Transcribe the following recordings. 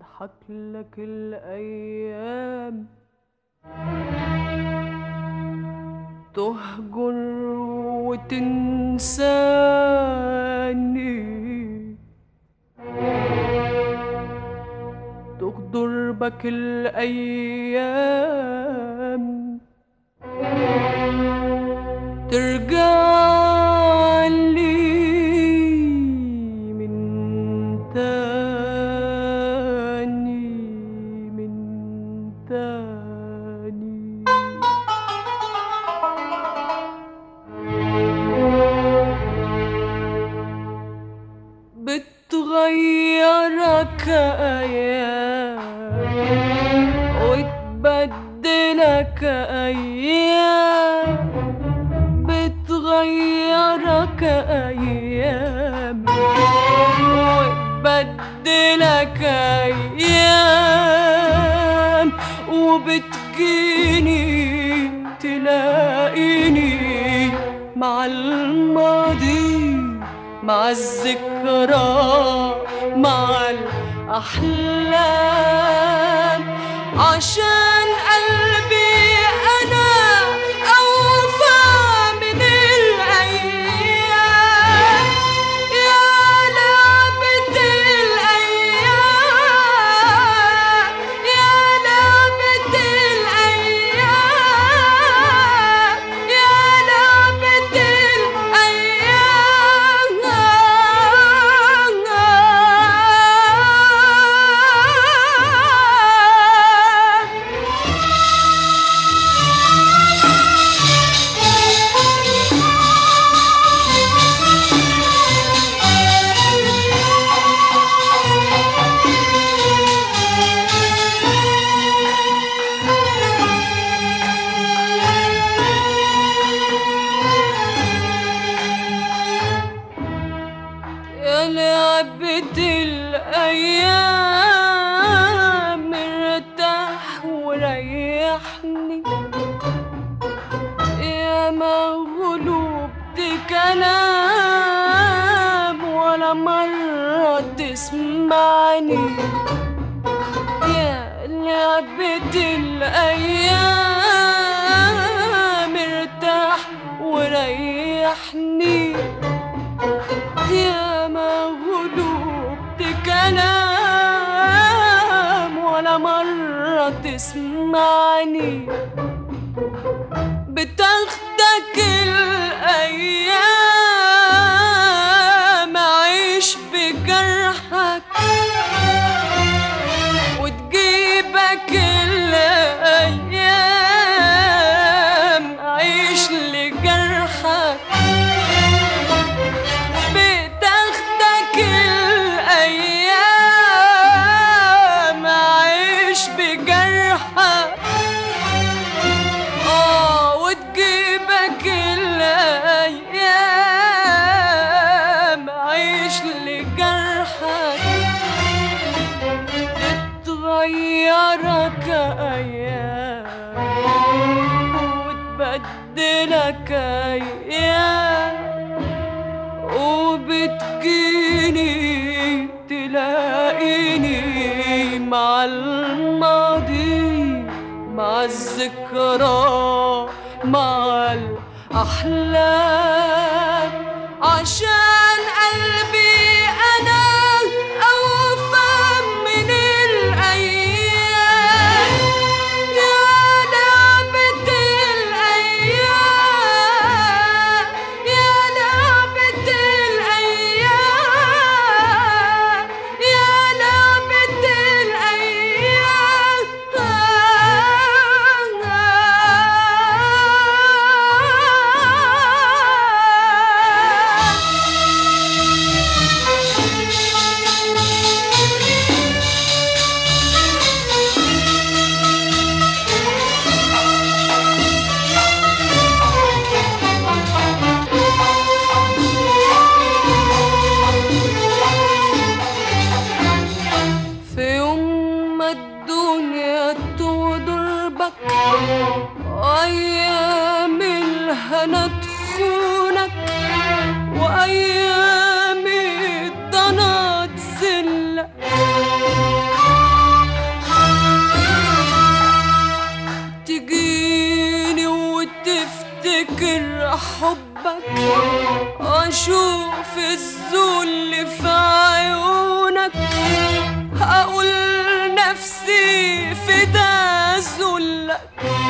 تضحك لك الأيام تهجر وتنساني تغدر بك الأيام ترجع لي من تاني من تاني بتغيرك أيام وتبدلك أيام بتغيرك أيام وتبدلك أيام وبتجيني تلاقيني مع الماضي مع الذكرى مع الأحلام عشان قلبي أنا أوفى من الأيام يا لعبة الأيام يا لعبة الأيام يا لعبة الأيام يا لعبة الأيام ارتاح وريحني يا مغلوب كلام ولا مرة تسمعني يا لعبة الأيام ارتاح وريحني يا مغلوب كلام ولا مرة تسمعني بتاخدك الأيام عيش بجرحك وتجيبك الأيام عيش لجرحك بتاخدك الأيام عيش بجرحك اه وتجيبك الأيام عيش لجرحك تغيرك أيام وتبدلك أيام وبتجيني تلاقيني مع الماضي مع الذكرى مع الأحلام عشان قلبي أنا أوفى من الأيام يا لعبة الأيام يا لعبة الأيام يا لعبة الأيام واشوف الذل في عيونك اقول نفسي فدا ذلك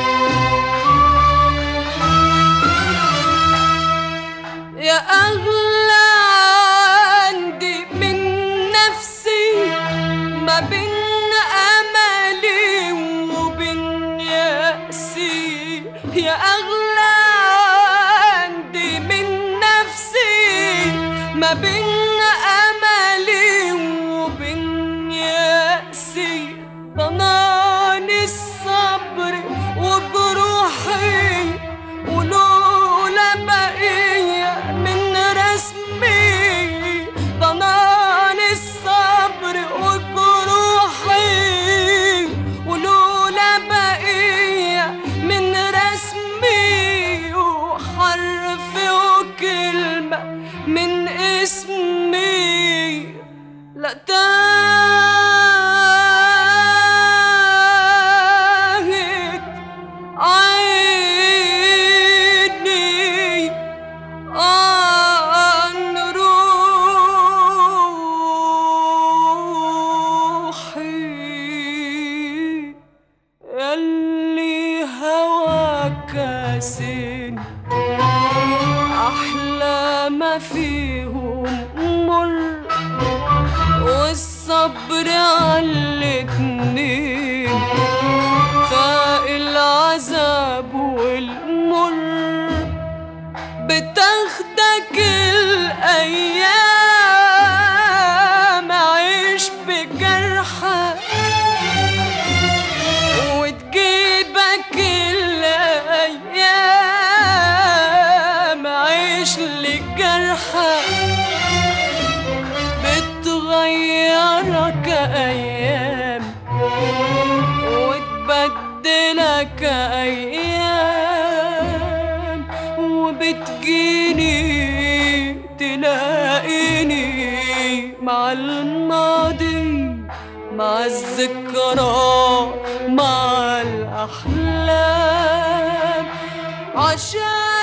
يا اغلى عندي من نفسي ما بين املي وبين يأسي يا اغلى عندي من نفسي ما بين املي وبين يأسي ضناني الصبر وبروحي ولولا بقية من رسمي ضناني الصبر وبروحي ولولا بقية من رسمي وحرف وكلمة من اسمي لا تاهت عيني عن روحي يلي هواك سن أحلى ما فيهم مر والصبر على الاتنين فاق العذاب والمر بتاخدك الأيام عيش بجرحك وتجيبك الأيام عيش لجرحك بتغيرك أيام وتبدلك أيام وبتجيني تلاقيني مع الماضي مع الذكرى مع الأحلام عشان